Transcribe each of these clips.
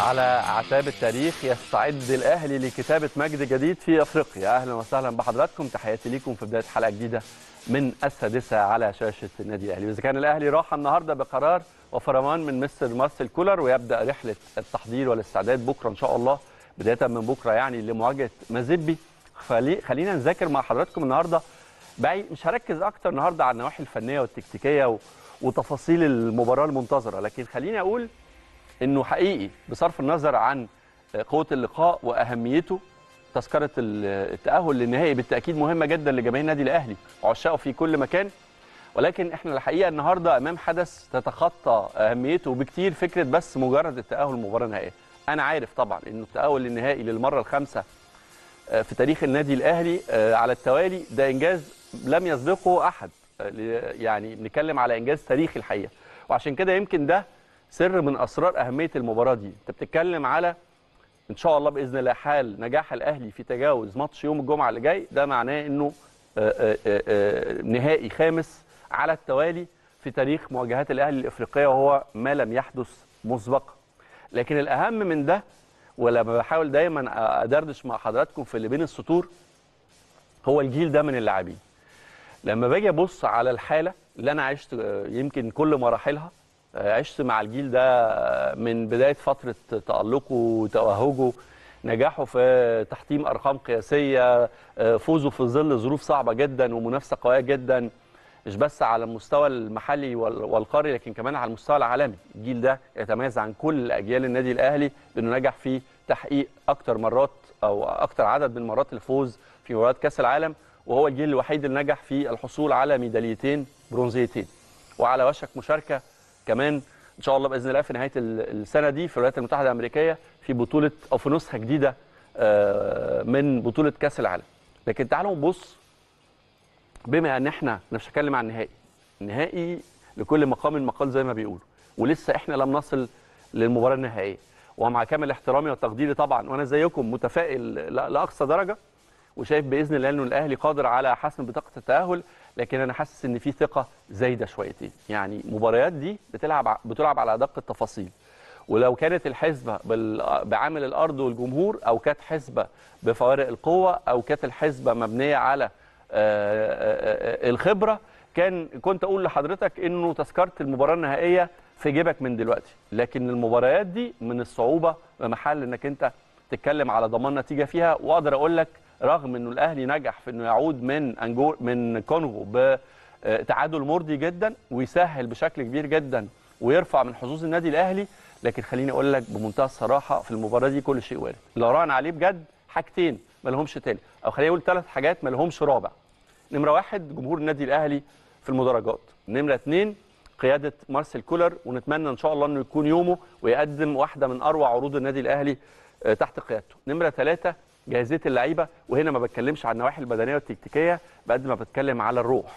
على اعتاب التاريخ يستعد الاهلي لكتابه مجد جديد في افريقيا اهلا وسهلا بحضراتكم تحياتي ليكم في بدايه حلقه جديده من السادسه على شاشه النادي الاهلي واذا كان الاهلي راح النهارده بقرار وفرمان من مستر مارسيل كولر ويبدا رحله التحضير والاستعداد بكره ان شاء الله بدايه من بكره يعني لمواجهه مازيمبي خلي خلينا نذاكر مع حضراتكم النهارده بعيد مش هركز اكتر النهارده على النواحي الفنيه والتكتيكيه و... وتفاصيل المباراه المنتظره لكن خليني اقول انه حقيقي بصرف النظر عن قوه اللقاء واهميته تذكره التاهل للنهائي بالتاكيد مهمه جدا لجماهير النادي الاهلي وعشاقه في كل مكان ولكن احنا الحقيقه النهارده امام حدث تتخطى اهميته بكتير فكره بس مجرد التاهل للمباراه النهائيه انا عارف طبعا انه التاهل للنهائي للمره الخامسه في تاريخ النادي الاهلي على التوالي ده انجاز لم يسبقه احد يعني بنتكلم على انجاز تاريخي الحقيقه وعشان كده يمكن ده سر من اسرار اهميه المباراه دي انت بتتكلم على ان شاء الله باذن الله حال نجاح الاهلي في تجاوز ماتش يوم الجمعه اللي جاي ده معناه انه آآ آآ نهائي خامس على التوالي في تاريخ مواجهات الاهلي الافريقيه وهو ما لم يحدث مسبقا لكن الاهم من ده ولما بحاول دايما ادردش مع حضراتكم في اللي بين السطور هو الجيل ده من اللاعبين لما باجي ابص على الحاله اللي انا عشت يمكن كل مراحلها عشت مع الجيل ده من بدايه فتره تالقه وتوهجه نجاحه في تحطيم ارقام قياسيه فوزه في ظل ظروف صعبه جدا ومنافسه قويه جدا مش بس على المستوى المحلي والقاري لكن كمان على المستوى العالمي الجيل ده يتميز عن كل اجيال النادي الاهلي بانه نجح في تحقيق اكتر مرات او اكتر عدد من مرات الفوز في مباريات كاس العالم وهو الجيل الوحيد اللي نجح في الحصول على ميداليتين برونزيتين وعلى وشك مشاركه كمان ان شاء الله باذن الله في نهايه السنه دي في الولايات المتحده الامريكيه في بطوله او في نسخه جديده من بطوله كاس العالم لكن تعالوا نبص بما ان احنا مش هتكلم عن النهائي النهائي لكل مقام مقال زي ما بيقولوا ولسه احنا لم نصل للمباراه النهائيه ومع كامل احترامي وتقديري طبعا وانا زيكم متفائل لاقصى درجه وشايف باذن الله انه الاهلي قادر على حسم بطاقه التاهل لكن انا حاسس ان في ثقه زايده شويتين يعني المباريات دي بتلعب بتلعب على ادق التفاصيل ولو كانت الحسبه بعامل الارض والجمهور او كانت حسبه بفوارق القوه او كانت الحسبه مبنيه على الخبره كان كنت اقول لحضرتك انه تذكره المباراه النهائيه في جيبك من دلوقتي لكن المباريات دي من الصعوبه بمحل انك انت تتكلم على ضمان نتيجه فيها واقدر اقول لك رغم انه الاهلي نجح في انه يعود من انجو من كونغو بتعادل مرضي جدا ويسهل بشكل كبير جدا ويرفع من حظوظ النادي الاهلي لكن خليني اقول لك بمنتهى الصراحه في المباراه دي كل شيء وارد اللي ورانا عليه بجد حاجتين ما لهمش تاني او خليني اقول ثلاث حاجات ما لهمش رابع نمره واحد جمهور النادي الاهلي في المدرجات نمره اثنين قياده مارسيل كولر ونتمنى ان شاء الله انه يكون يومه ويقدم واحده من اروع عروض النادي الاهلي تحت قيادته نمره ثلاثه جاهزيه اللعيبه وهنا ما بتكلمش عن النواحي البدنيه والتكتيكيه بقد ما بتكلم على الروح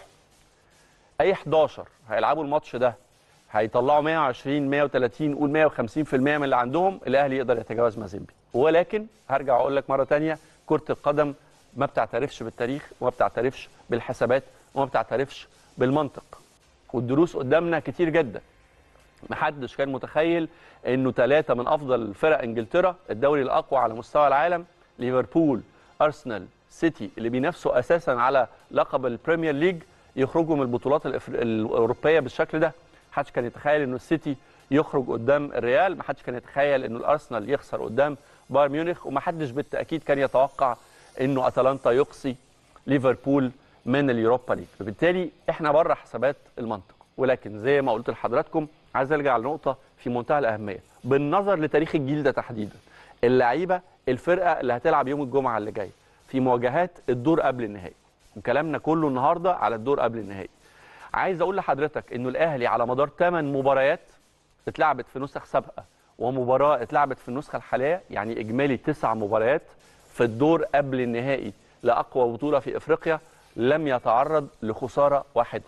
اي 11 هيلعبوا الماتش ده هيطلعوا 120 130 قول 150% من اللي عندهم الاهلي يقدر يتجاوز مازيمبي ولكن هرجع اقول لك مره ثانيه كره القدم ما بتعترفش بالتاريخ وما بتعترفش بالحسابات وما بتعترفش بالمنطق والدروس قدامنا كتير جدا محدش كان متخيل انه ثلاثه من افضل فرق انجلترا الدوري الاقوى على مستوى العالم ليفربول ارسنال سيتي اللي بينافسوا اساسا على لقب البريمير ليج يخرجوا من البطولات الاوروبيه بالشكل ده محدش كان يتخيل انه السيتي يخرج قدام الريال محدش كان يتخيل انه الارسنال يخسر قدام بايرن ميونخ ومحدش بالتاكيد كان يتوقع انه اتلانتا يقصي ليفربول من اليوروبا ليج فبالتالي احنا بره حسابات المنطق ولكن زي ما قلت لحضراتكم عايز ارجع لنقطه في منتهى الاهميه بالنظر لتاريخ الجيل ده تحديدا اللعيبه الفرقه اللي هتلعب يوم الجمعه اللي جاي في مواجهات الدور قبل النهائي وكلامنا كله النهارده على الدور قبل النهائي عايز اقول لحضرتك انه الاهلي على مدار 8 مباريات اتلعبت في نسخ سابقه ومباراه اتلعبت في النسخه الحاليه يعني اجمالي تسع مباريات في الدور قبل النهائي لاقوى بطوله في افريقيا لم يتعرض لخساره واحده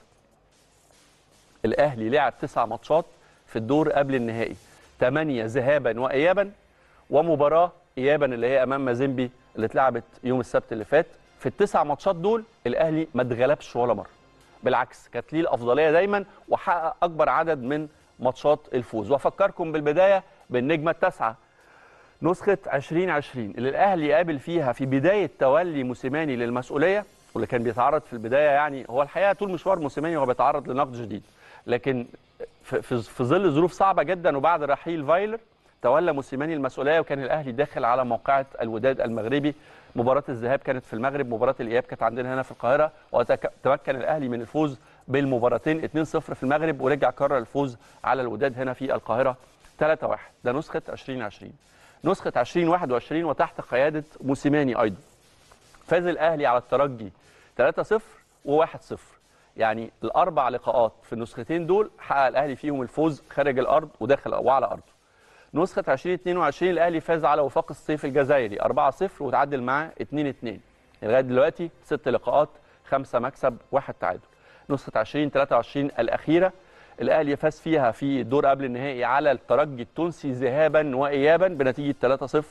الاهلي لعب تسع ماتشات في الدور قبل النهائي ثمانيه ذهابا وايابا ومباراه ايابا اللي هي امام مازيمبي اللي اتلعبت يوم السبت اللي فات في التسع ماتشات دول الاهلي ما اتغلبش ولا مره بالعكس كانت ليه الافضليه دايما وحقق اكبر عدد من ماتشات الفوز وافكركم بالبدايه بالنجمه التاسعه نسخه 2020 اللي الاهلي قابل فيها في بدايه تولي موسيماني للمسؤوليه واللي كان بيتعرض في البدايه يعني هو الحقيقه طول مشوار موسيماني هو بيتعرض لنقد جديد لكن في, في, في ظل ظروف صعبه جدا وبعد رحيل فايلر تولى موسيماني المسؤوليه وكان الاهلي داخل على موقعه الوداد المغربي مباراه الذهاب كانت في المغرب مباراه الاياب كانت عندنا هنا في القاهره وتمكن الاهلي من الفوز بالمباراتين 2-0 في المغرب ورجع كرر الفوز على الوداد هنا في القاهره 3-1 ده نسخه 2020 نسخه 2021 وتحت قياده موسيماني ايضا فاز الاهلي على الترجي 3-0 و1-0 يعني الاربع لقاءات في النسختين دول حقق الاهلي فيهم الفوز خارج الارض وداخل وعلى ارضه نسخه 2022 الاهلي فاز على وفاق الصيف الجزائري 4-0 وتعادل معاه 2-2 لغايه دلوقتي ست لقاءات خمسه مكسب واحد تعادل نسخه 2023 الاخيره الاهلي فاز فيها في الدور قبل النهائي على الترجي التونسي ذهابا وايابا بنتيجه 3-0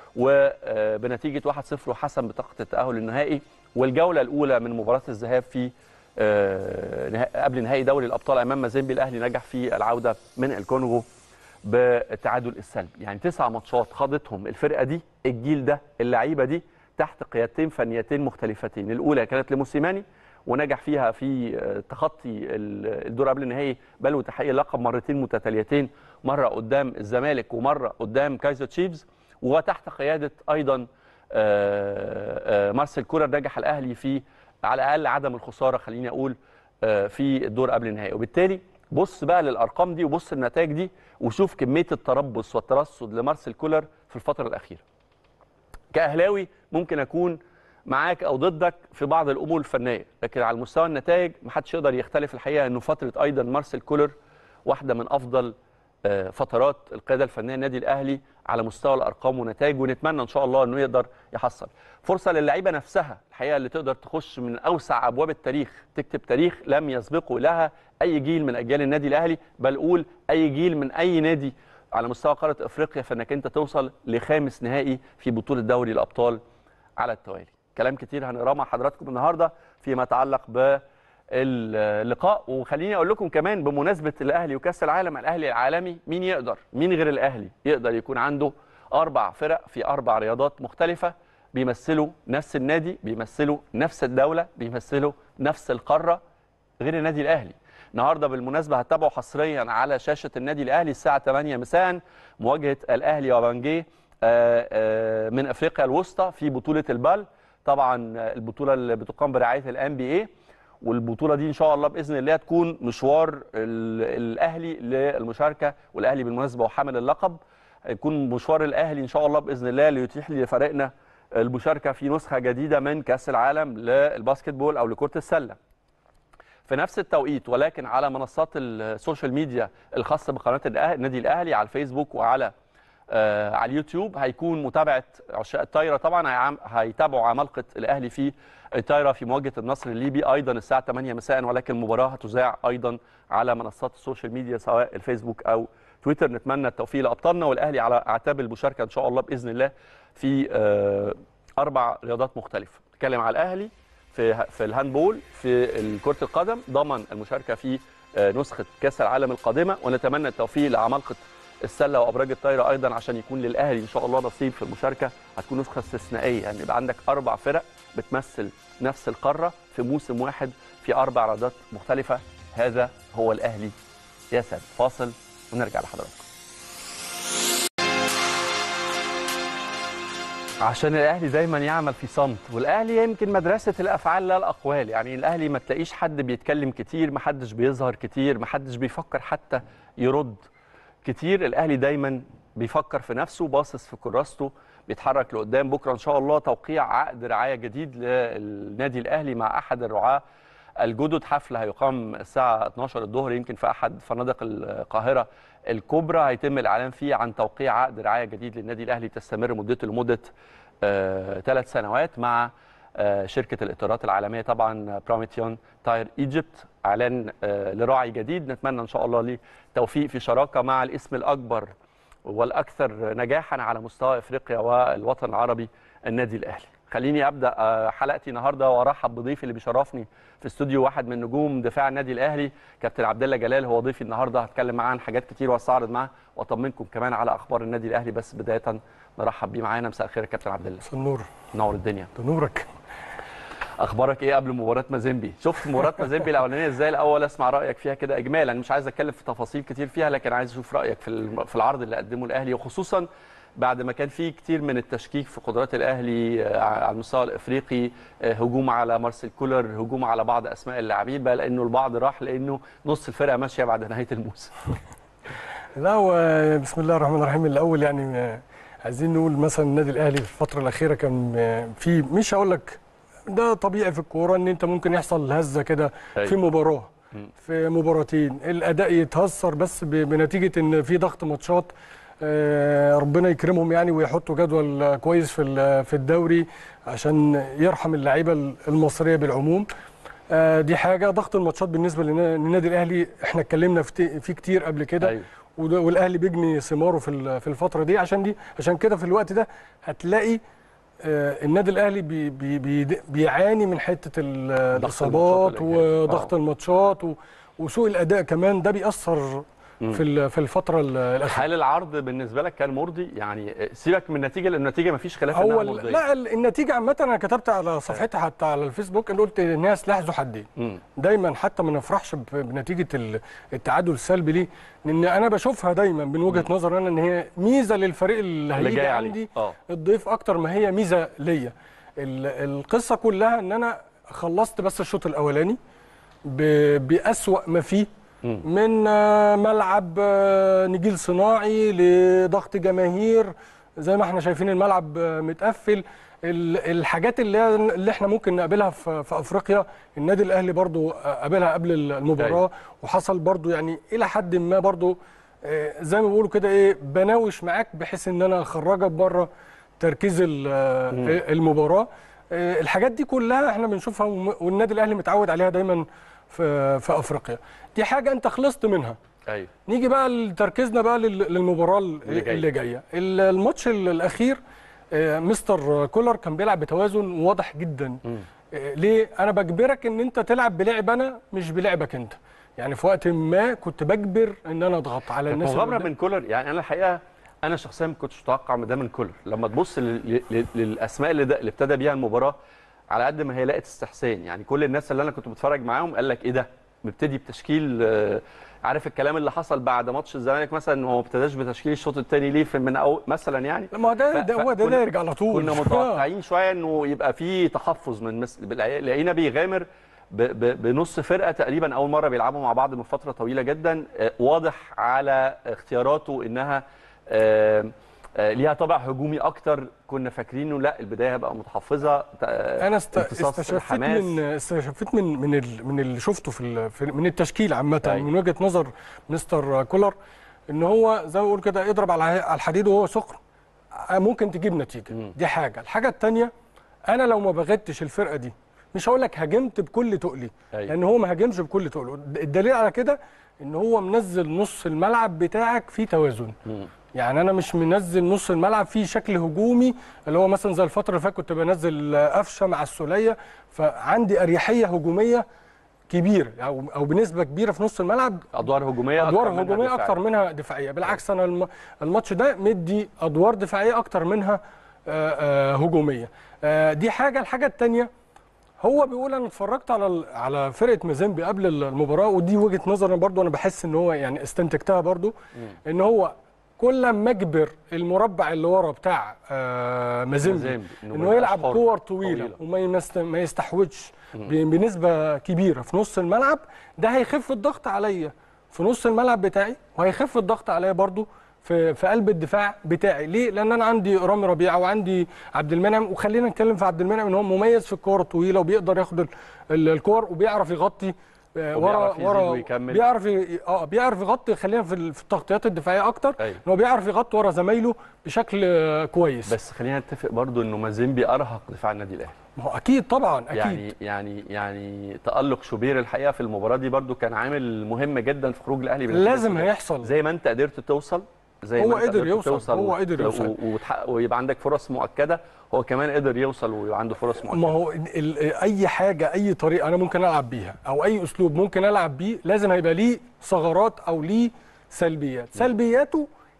وبنتيجه 1-0 وحسم بطاقه التاهل النهائي والجوله الاولى من مباراه الذهاب في قبل نهائي دوري الابطال امام مازيمبي الاهلي نجح في العوده من الكونغو بالتعادل السلبي يعني تسع ماتشات خاضتهم الفرقه دي الجيل ده اللعيبه دي تحت قيادتين فنيتين مختلفتين الاولى كانت لموسيماني ونجح فيها في تخطي الدور قبل النهائي بل وتحقيق اللقب مرتين متتاليتين مره قدام الزمالك ومره قدام كايزر تشيفز وتحت قياده ايضا مارسيل كولر نجح الاهلي في على الاقل عدم الخساره خليني اقول في الدور قبل النهائي وبالتالي بص بقى للارقام دي وبص النتائج دي وشوف كميه التربص والترصد لمارسيل كولر في الفتره الاخيره كاهلاوي ممكن اكون معاك او ضدك في بعض الامور الفنيه لكن على مستوى النتائج محدش يقدر يختلف الحقيقه انه فتره ايضا مارسيل كولر واحده من افضل فترات القياده الفنيه النادي الاهلي على مستوى الارقام ونتائج ونتمنى ان شاء الله انه يقدر يحصل فرصه للعيبه نفسها الحقيقه اللي تقدر تخش من اوسع ابواب التاريخ تكتب تاريخ لم يسبقه لها اي جيل من اجيال النادي الاهلي بل قول اي جيل من اي نادي على مستوى قاره افريقيا فانك انت توصل لخامس نهائي في بطوله دوري الابطال على التوالي كلام كتير هنقراه مع حضراتكم النهارده فيما يتعلق باللقاء وخليني اقول لكم كمان بمناسبه الاهلي وكاس العالم الاهلي العالمي مين يقدر مين غير الاهلي يقدر يكون عنده اربع فرق في اربع رياضات مختلفه بيمثلوا نفس النادي بيمثلوا نفس الدوله بيمثلوا نفس القاره غير النادي الاهلي النهارده بالمناسبه هتتابعوا حصريا على شاشه النادي الاهلي الساعه 8 مساء مواجهه الاهلي وبنجيه من افريقيا الوسطى في بطوله البال طبعا البطوله اللي بتقام برعايه الان بي اي والبطوله دي ان شاء الله باذن الله تكون مشوار الاهلي للمشاركه والاهلي بالمناسبه وحامل اللقب يكون مشوار الاهلي ان شاء الله باذن الله ليتيح لفريقنا المشاركه في نسخه جديده من كاس العالم للباسكتبول او لكره السله في نفس التوقيت ولكن على منصات السوشيال ميديا الخاصه بقناه النادي الاهلي على الفيسبوك وعلى آه على اليوتيوب هيكون متابعه عشاق الطايره طبعا هيتابعوا عمالقه الاهلي في الطايره في مواجهه النصر الليبي ايضا الساعه 8 مساء ولكن المباراه هتذاع ايضا على منصات السوشيال ميديا سواء الفيسبوك او تويتر نتمنى التوفيق لابطالنا والاهلي على اعتاب المشاركه ان شاء الله باذن الله في آه اربع رياضات مختلفه نتكلم على الاهلي في في الهاندبول في كره القدم ضمن المشاركه في آه نسخه كاس العالم القادمه ونتمنى التوفيق لعمالقه السله وابراج الطايره ايضا عشان يكون للاهلي ان شاء الله نصيب في المشاركه هتكون نسخه استثنائيه يعني يبقى عندك اربع فرق بتمثل نفس القاره في موسم واحد في اربع رياضات مختلفه هذا هو الاهلي يا سيد فاصل ونرجع لحضراتكم عشان الاهلي دايما يعمل في صمت والاهلي يمكن مدرسه الافعال لا الاقوال يعني الاهلي ما تلاقيش حد بيتكلم كتير ما حدش بيظهر كتير ما حدش بيفكر حتى يرد كتير الاهلي دايما بيفكر في نفسه باصص في كراسته بيتحرك لقدام بكره ان شاء الله توقيع عقد رعايه جديد للنادي الاهلي مع احد الرعاه الجدد حفل هيقام الساعه 12 الظهر يمكن في احد فنادق القاهره الكبرى هيتم الاعلان فيه عن توقيع عقد رعايه جديد للنادي الاهلي تستمر مدته لمده ثلاث آه سنوات مع آه شركه الاطارات العالميه طبعا براميتيون تاير ايجيبت اعلان آه لراعي جديد نتمنى ان شاء الله ليه توفيق في شراكه مع الاسم الاكبر والاكثر نجاحا على مستوى افريقيا والوطن العربي النادي الاهلي خليني ابدا حلقتي النهارده وارحب بضيفي اللي بيشرفني في استوديو واحد من نجوم دفاع النادي الاهلي كابتن عبد الله جلال هو ضيفي النهارده هتكلم معاه عن حاجات كتير واستعرض معاه واطمنكم كمان على اخبار النادي الاهلي بس بدايه نرحب بيه معانا مساء الخير يا كابتن عبد الله مساء النور نور الدنيا ده نورك اخبارك ايه قبل مباراه مازيمبي شفت مباراه مازيمبي الاولانيه ازاي الاول اسمع رايك فيها كده اجمالا مش عايز اتكلم في تفاصيل كتير فيها لكن عايز اشوف رايك في الم- في العرض اللي قدمه الاهلي وخصوصا بعد ما كان في كتير من التشكيك في قدرات الاهلي آه، على المستوى الافريقي آه، هجوم على مارسيل كولر هجوم على بعض اسماء اللاعبين بقى لانه البعض راح لانه نص الفرقه ماشيه بعد نهايه الموسم لا هو بسم الله الرحمن الرحيم الاول يعني آه، عايزين نقول مثلا النادي الاهلي في الفتره الاخيره كان آه، في مش هقول لك ده طبيعي في الكوره ان انت ممكن يحصل هزه كده أيوة. في مباراه مم. في مباراتين الاداء يتهثر بس ب- بنتيجه ان في ضغط ماتشات آه، ربنا يكرمهم يعني ويحطوا جدول كويس في ال- في الدوري عشان يرحم اللعيبه المصريه بالعموم آه، دي حاجه ضغط الماتشات بالنسبه للنا- للنادي الاهلي احنا اتكلمنا في فيه كتير قبل كده أيوة. وده- والاهلي بيجني ثماره في ال- في الفتره دي عشان دي عشان كده في الوقت ده هتلاقي آه، النادي الاهلي بي بي بي بيعاني من حته ال- الاصابات الماتشات والإجهاد. وضغط آه. الماتشات و- وسوء الاداء كمان ده بيأثر مم. في ال- في الفتره ال- الاخيره هل العرض بالنسبه لك كان مرضي يعني آه، سيبك من النتيجه لان النتيجه مفيش خلاف انها هو ال- مرضيه لا ال- النتيجه عامه انا كتبت على صفحتي حتى على الفيسبوك اللي قلت ان هي سلاح ذو حدين مم. دايما حتى ما نفرحش ب- بنتيجه ال- التعادل السلبي ليه لان انا بشوفها دايما من وجهه نظر انا ان هي ميزه للفريق اللي اللي هيجي جاي عندي عليه اه الضيف اكتر ما هي ميزه ليا ال- القصه كلها ان انا خلصت بس الشوط الاولاني ب- باسوا ما فيه مم. من آه، ملعب آه، نجيل صناعي لضغط جماهير زي ما احنا شايفين الملعب آه، متقفل ال- الحاجات اللي اللي احنا ممكن نقابلها في في افريقيا النادي الاهلي برضو آه، قابلها قبل المباراه أيوة. وحصل برضو يعني الى حد ما برضو آه، زي ما بيقولوا كده ايه بناوش معاك بحيث ان انا اخرجك بره تركيز ال- آه، المباراه آه، الحاجات دي كلها احنا بنشوفها وم- والنادي الاهلي متعود عليها دايما في في افريقيا دي حاجه انت خلصت منها ايوه نيجي بقى لتركيزنا بقى لل- للمباراه اللي اللي, جاية. اللي جايه ال- الماتش ال- الاخير آه، مستر كولر كان بيلعب بتوازن واضح جدا مم. آه، ليه انا بجبرك ان انت تلعب بلعب انا مش بلعبك انت يعني في وقت ما كنت بجبر ان انا اضغط على كانت الناس اللي مغامره قدام. من كولر يعني انا الحقيقه انا شخصيا ما كنتش متوقع من ده من كولر لما تبص لل- لل- للاسماء اللي, ده اللي ابتدى بيها المباراه على قد ما هي لقت استحسان يعني كل الناس اللي انا كنت بتفرج معاهم قال لك ايه ده مبتدي بتشكيل آه، عارف الكلام اللي حصل بعد ماتش الزمالك مثلا هو ما ابتداش بتشكيل الشوط الثاني ليه في من أول مثلا يعني لا، ما هو ده, ف- ده هو ده فكنا- دارج على طول كنا متوقعين شويه انه يبقى في تحفظ من مس... لقينا بيغامر ب... ب... بنص فرقه تقريبا اول مره بيلعبوا مع بعض من فتره طويله جدا آه، واضح على اختياراته انها آه، آه، ليها طابع هجومي اكتر كنا فاكرينه لا البدايه هتبقى متحفظه آه، انا است... امتصاص استشفيت الحماس. من استشفيت من من ال... من اللي شفته في, ال... في من التشكيل عامه أيوة. من وجهه نظر مستر كولر ان هو زي ما بقول كده اضرب على على الحديد وهو سخن آه، ممكن تجيب نتيجه مم. دي حاجه الحاجه الثانيه انا لو ما بغتش الفرقه دي مش هقول لك هاجمت بكل تقلي أيوة. لان هو ما هاجمش بكل تقله الدليل على كده ان هو منزل نص الملعب بتاعك في توازن مم. يعني انا مش منزل نص الملعب فيه شكل هجومي اللي هو مثلا زي الفتره اللي فاتت كنت بنزل قفشه مع السوليه فعندي اريحيه هجوميه كبيره او او بنسبه كبيره في نص الملعب ادوار هجوميه ادوار أكتر منها هجوميه دفاعية. اكتر منها دفاعيه بالعكس انا الم- الماتش ده مدي ادوار دفاعيه اكتر منها آه، آه، هجوميه آه، دي حاجه الحاجه الثانيه هو بيقول انا اتفرجت على ال- على فرقه مازيمبي قبل المباراه ودي وجهه نظري برضو انا بحس ان هو يعني استنتجتها برضو ان هو كل ما اجبر المربع اللي ورا بتاع آه، مازيمبي مازيمبي، إنه انه ما يبقاش يلعب حر، كور طويله, طويلة. وما يمست- ما يستحوذش ب- بنسبه كبيره في نص الملعب ده هيخف الضغط عليا في نص الملعب بتاعي وهيخف الضغط عليا برضو في في قلب الدفاع بتاعي ليه لان انا عندي رامي ربيعه وعندي عبد المنعم وخلينا نتكلم في عبد المنعم ان هو مميز في الكور الطويله وبيقدر ياخد ال- ال- الكور وبيعرف يغطي آه، ورا وبيعرف يزيد ورا ويكمل. بيعرف ي- اه بيعرف يغطي خلينا في ال- في التغطيات الدفاعيه اكتر أيوة. ان هو بيعرف يغطي ورا زمايله بشكل آه، كويس بس خلينا نتفق برضو انه مازيمبي ارهق دفاع النادي الاهلي ما هو اكيد طبعا اكيد يعني يعني يعني تالق شوبير الحقيقه في المباراه دي برضو كان عامل مهم جدا في خروج الاهلي بالنتيجة لازم السوداء. هيحصل زي ما انت قدرت توصل زي هو ما انت قدر قدرت يوصل، توصل هو وت- قدر يوصل. و- وتحقق ويبقى عندك فرص مؤكده هو كمان قدر يوصل ويبقى عنده فرص مؤكده ما هو ال- ال- اي حاجه اي طريقه انا ممكن العب بيها او اي اسلوب ممكن العب بيه لازم هيبقى ليه ثغرات او ليه سلبيات سلبياته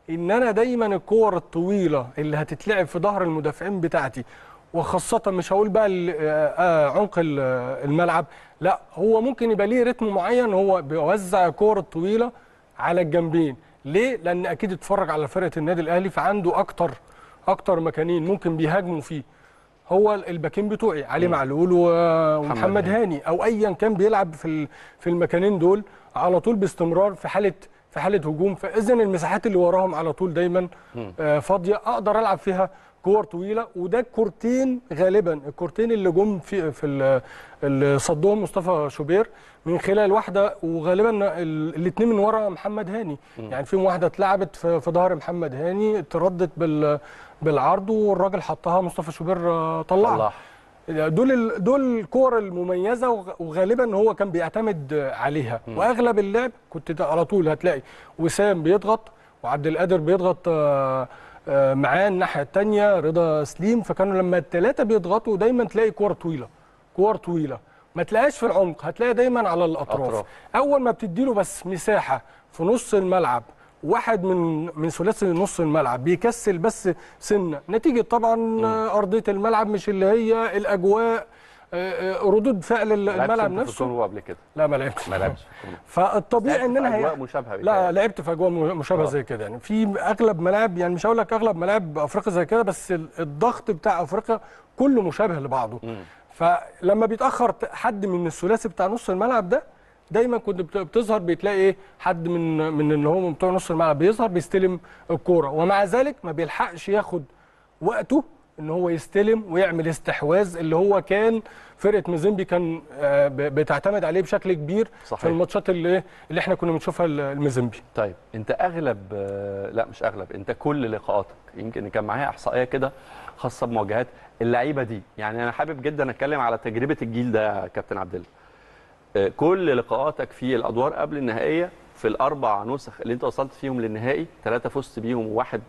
ان انا دايما الكور الطويله اللي هتتلعب في ظهر المدافعين بتاعتي وخاصة مش هقول بقى ال- آه، آه، عمق ال- آه، الملعب لا هو ممكن يبقى ليه رتم معين هو بيوزع الكور الطويلة على الجنبين ليه؟ لأن أكيد اتفرج على فرقة النادي الأهلي فعنده أكتر أكتر مكانين ممكن بيهاجموا فيه هو الباكين بتوعي علي معلول و- ومحمد هاني. هاني او ايا كان بيلعب في ال- في المكانين دول على طول باستمرار في حاله في حاله هجوم فاذا المساحات اللي وراهم على طول دايما آه، فاضيه اقدر العب فيها كور طويله وده الكورتين غالبا الكورتين اللي جم في في ال- اللي صدهم مصطفى شوبير من خلال واحده وغالبا الاثنين من ورا محمد هاني يعني فيهم واحده اتلعبت في في ظهر محمد هاني اتردت بال بالعرض والراجل حطها مصطفى شوبير آه، طلعها الله دول ال- دول الكور المميزه وغ- وغالبا هو كان بيعتمد عليها واغلب اللعب كنت ت- على طول هتلاقي وسام بيضغط وعبد القادر بيضغط آه، آه، معاه الناحيه الثانيه رضا سليم فكانوا لما الثلاثه بيضغطوا دايما تلاقي كور طويله كور طويله ما تلاقيش في العمق هتلاقي دايما على الاطراف أطراف. اول ما بتديله بس مساحه في نص الملعب واحد من من ثلاثي نص الملعب بيكسل بس سنه نتيجه طبعا آه، ارضيه الملعب مش اللي هي الاجواء آه، آه، ردود فعل الملعب لعبت في نفسه الكونغو قبل كده لا ما لعبتش ما لعبتش في الكونغو فالطبيعي ان انا اجواء هي... مشابهه لا بيتهيألي. لعبت في اجواء م- مشابهه آه. زي كده يعني في اغلب ملاعب يعني مش هقول لك اغلب ملاعب افريقيا زي كده بس ال- الضغط بتاع افريقيا كله مشابه لبعضه مم. فلما بيتاخر ت- حد من الثلاثي بتاع نص الملعب ده دايما كنت بت- بتظهر بتلاقي ايه حد من من اللي هو من بتوع نص الملعب بيظهر بيستلم الكوره ومع ذلك ما بيلحقش ياخد وقته ان هو يستلم ويعمل استحواذ اللي هو كان فرقه مازيمبي كان آه، ب- بتعتمد عليه بشكل كبير صحيح. في الماتشات اللي اللي احنا كنا بنشوفها ال- المازيمبي طيب انت اغلب آه، لا مش اغلب انت كل لقاءاتك يمكن كان معايا احصائيه كده خاصه بمواجهات اللعيبه دي يعني انا حابب جدا اتكلم على تجربه الجيل ده يا كابتن عبد الله آه، كل لقاءاتك في الادوار قبل النهائيه في الاربع نسخ اللي انت وصلت فيهم للنهائي ثلاثه فزت بيهم وواحد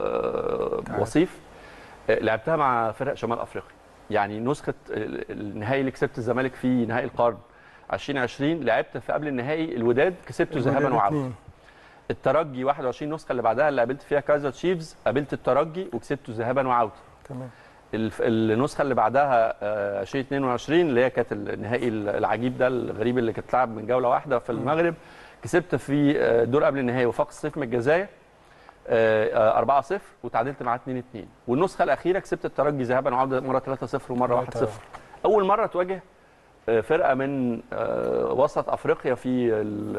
آه، وصيف آه، لعبتها مع فرق شمال افريقيا يعني نسخه ال- النهائي اللي كسبت الزمالك فيه نهائي القرن 2020 لعبت في قبل النهائي الوداد كسبته ذهابا وعوده الاتنين. الترجي 21 نسخه اللي بعدها اللي قابلت فيها كايزر تشيفز قابلت الترجي وكسبته ذهابا وعوده تمام الف- النسخه اللي بعدها آه، 2022 اللي هي كانت النهائي العجيب ده الغريب اللي كانت لعب من جوله واحده في المغرب كسبت في آه، دور قبل النهائي وفاق الصيف من الجزائر آه، آه، 4-0 وتعادلت معاه 2-2 والنسخه الاخيره كسبت الترجي ذهابا وعوده مره 3-0 ومره 1-0 اول مره تواجه آه، فرقه من آه، وسط افريقيا في ال-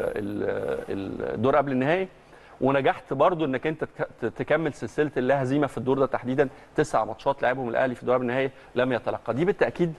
ال- الدور قبل النهائي ونجحت برضو انك انت تك- تكمل سلسله اللا هزيمه في الدور ده تحديدا تسع ماتشات لعبهم الاهلي في الدور قبل النهائي لم يتلقى دي بالتاكيد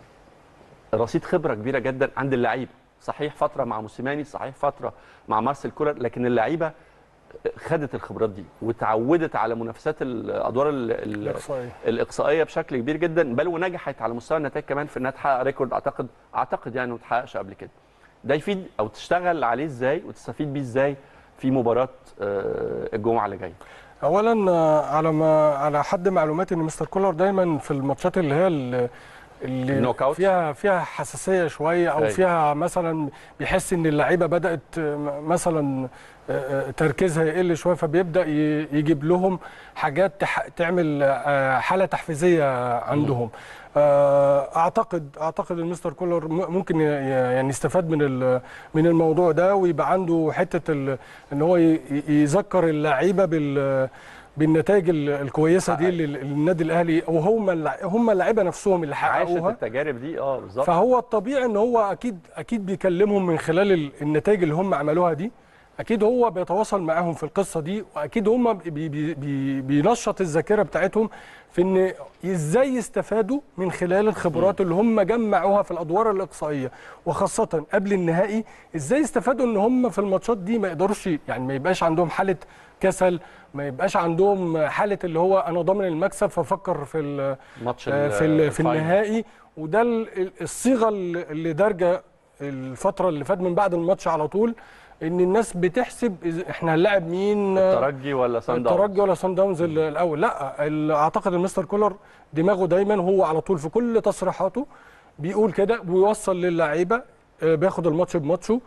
رصيد خبره كبيره جدا عند اللعيبه صحيح فتره مع موسيماني صحيح فتره مع مارسيل كولر لكن اللعيبه خدت الخبرات دي وتعودت على منافسات الادوار ال- ال- الاقصائيه الاقصائيه بشكل كبير جدا بل ونجحت على مستوى النتائج كمان في انها تحقق ريكورد اعتقد اعتقد يعني ما اتحققش قبل كده ده يفيد او تشتغل عليه ازاي وتستفيد بيه ازاي في مباراه آه، الجمعه اللي جايه اولا آه، على ما على حد معلوماتي ان مستر كولر دايما في الماتشات اللي هي ال- اللي النوك أوت؟ فيها فيها حساسيه شويه او أيوة. فيها مثلا بيحس ان اللعيبه بدات آه، م- مثلا آه، آه، تركيزها يقل شويه فبيبدا ي- يجيب لهم حاجات تح- تعمل آه، حاله تحفيزيه عندهم آه، اعتقد اعتقد ان مستر كولر م- ممكن ي- يعني يستفاد من ال- من الموضوع ده ويبقى عنده حته ال- ان هو ي- ي- يذكر اللعيبه بال بالنتائج ال- الكويسه دي لل- للنادي الاهلي وهم اللع- هم اللعيبه نفسهم اللي عاشت حققوها التجارب دي اه بالظبط فهو الطبيعي ان هو اكيد اكيد بيكلمهم من خلال ال- النتائج اللي هم عملوها دي اكيد هو بيتواصل معاهم في القصه دي واكيد هم بي بي بي بينشط الذاكره بتاعتهم في ان ازاي يستفادوا من خلال الخبرات اللي هم جمعوها في الادوار الاقصائيه وخاصه قبل النهائي ازاي يستفادوا ان هم في الماتشات دي ما يقدروش يعني ما يبقاش عندهم حاله كسل ما يبقاش عندهم حاله اللي هو انا ضامن المكسب ففكر في ال- ماتش آه، ال- في ال- في الفاينل. النهائي وده ال- ال- الصيغه اللي اللي دارجه الفتره اللي فات من بعد الماتش على طول ان الناس بتحسب إذا احنا هنلاعب مين آه، الترجي ولا سان داونز الترجي ولا سان داونز ال- الاول لا ال- اعتقد المستر كولر دماغه دايما هو على طول في كل تصريحاته بيقول كده ويوصل للعيبه آه، بياخد الماتش بماتشه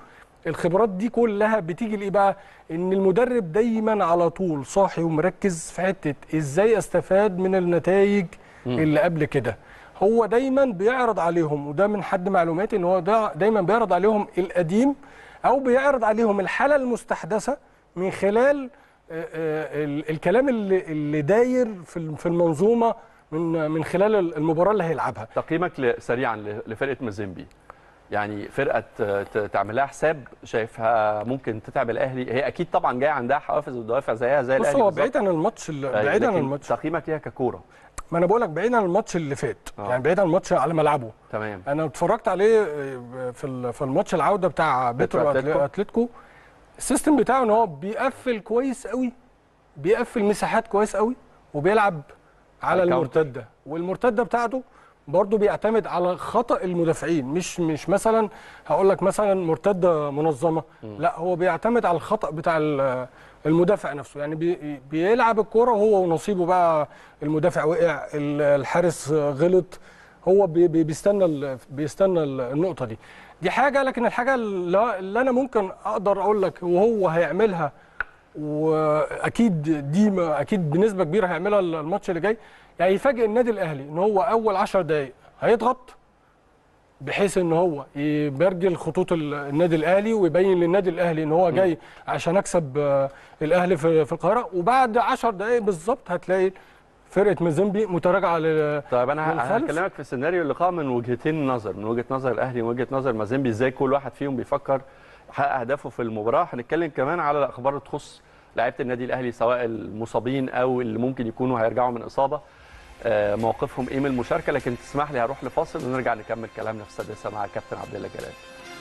الخبرات دي كلها بتيجي لايه بقى ان المدرب دايما على طول صاحي ومركز في حته ازاي استفاد من النتائج اللي قبل كده هو دايما بيعرض عليهم وده من حد معلوماتي ان هو دا دايما بيعرض عليهم القديم او بيعرض عليهم الحاله المستحدثه من خلال آه، آه، ال- الكلام اللي اللي داير في الم- في المنظومه من من خلال المباراه اللي هيلعبها تقييمك ل- سريعا ل- لفرقه مازيمبي يعني فرقه ت- ت- تعمل لها حساب شايفها ممكن تتعب الاهلي هي اكيد طبعا جايه عندها حوافز ودوافع زيها زي بص الاهلي هو بالظبط. بعيد عن الماتش اللي- أيوة، بعيد عن لكن الماتش تقييمك ليها ككوره ما انا بقول لك بعيد عن الماتش اللي فات آه. يعني بعيد عن الماتش على ملعبه تمام انا اتفرجت عليه آه، في ال- في الماتش العوده بتاع بيترو بيترو أتلتيكو. أتلي- اتلتيكو السيستم بتاعه ان هو بيقفل كويس قوي بيقفل مساحات كويس قوي وبيلعب على الكاونتر. المرتده والمرتده بتاعته برضه بيعتمد على خطا المدافعين مش مش مثلا هقول لك مثلا مرتده منظمه لا هو بيعتمد على الخطا بتاع ال- المدافع نفسه يعني بي بيلعب الكوره وهو ونصيبه بقى المدافع وقع ال- الحارس غلط هو بي بي- بيستنى ال- بيستنى ال- النقطه دي دي حاجه لكن الحاجه اللي اللي انا ممكن اقدر اقول لك وهو هيعملها واكيد دي ما- اكيد بنسبه كبيره هيعملها الماتش اللي جاي يعني يفاجئ النادي الاهلي ان هو اول 10 دقائق هيضغط بحيث ان هو يبرجل خطوط ال- النادي الاهلي ويبين للنادي الاهلي ان هو جاي عشان اكسب آه، الاهلي في في القاهره وبعد 10 دقائق بالظبط هتلاقي فرقه مازيمبي متراجعه لل- طيب انا والخلف؟ هكلمك في سيناريو اللقاء من وجهتين نظر من وجهه نظر الاهلي ومن وجهه نظر مازيمبي ازاي كل واحد فيهم بيفكر يحقق اهدافه في المباراه هنتكلم كمان على الاخبار اللي تخص لعيبه النادي الاهلي سواء المصابين او اللي ممكن يكونوا هيرجعوا من اصابه آه، موقفهم ايه من المشاركه لكن تسمح لي هروح لفاصل ونرجع نكمل كلامنا في السادسه مع كابتن عبد الله جلال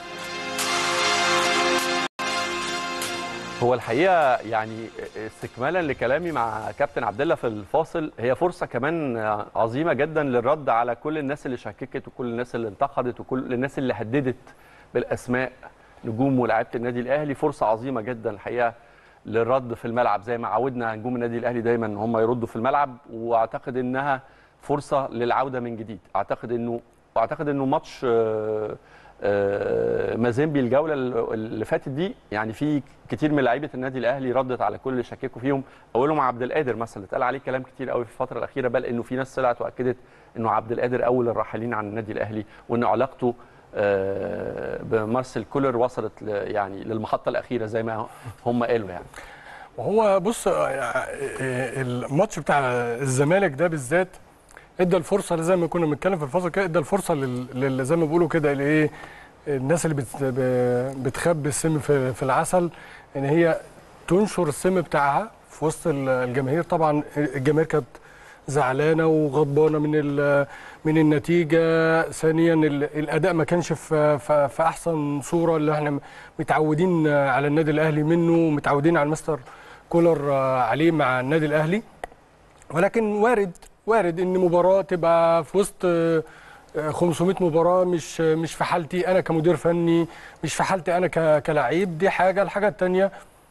هو الحقيقه يعني استكمالا لكلامي مع كابتن عبد الله في الفاصل هي فرصه كمان عظيمه جدا للرد على كل الناس اللي شككت وكل الناس اللي انتقدت وكل الناس اللي هددت بالاسماء نجوم ولاعيبه النادي الاهلي فرصه عظيمه جدا الحقيقه للرد في الملعب زي ما عودنا نجوم النادي الاهلي دايما ان هم يردوا في الملعب واعتقد انها فرصه للعوده من جديد اعتقد انه واعتقد انه ماتش آه، آه، مازيمبي الجوله اللي فاتت دي يعني في كتير من لعيبه النادي الاهلي ردت على كل اللي شككوا فيهم اولهم عبد القادر مثلا اتقال عليه كلام كتير قوي في الفتره الاخيره بل انه في ناس طلعت واكدت انه عبد القادر اول الراحلين عن النادي الاهلي وان علاقته آه، بمارسيل كولر وصلت ل- يعني للمحطه الاخيره زي ما هم قالوا يعني وهو بص آه، آه، الماتش بتاع الزمالك ده بالذات ادى الفرصه زي ما كنا بنتكلم في الفصل كده ادى الفرصه لل- لل- زي ما بيقولوا كده لايه الناس اللي بت- ب- بتخبي السم في في العسل ان هي تنشر السم بتاعها في وسط ال- الجماهير طبعا الجماهير كانت زعلانه وغضبانه من ال- من النتيجه ثانيا ال- الاداء ما كانش في في في احسن صوره اللي احنا متعودين على النادي الاهلي منه ومتعودين على المستر كولر عليه مع النادي الاهلي ولكن وارد وارد ان مباراه تبقى في وسط آه، آه، 500 مباراه مش مش في حالتي انا كمدير فني مش في حالتي انا ك- كلاعب دي حاجه الحاجه الثانيه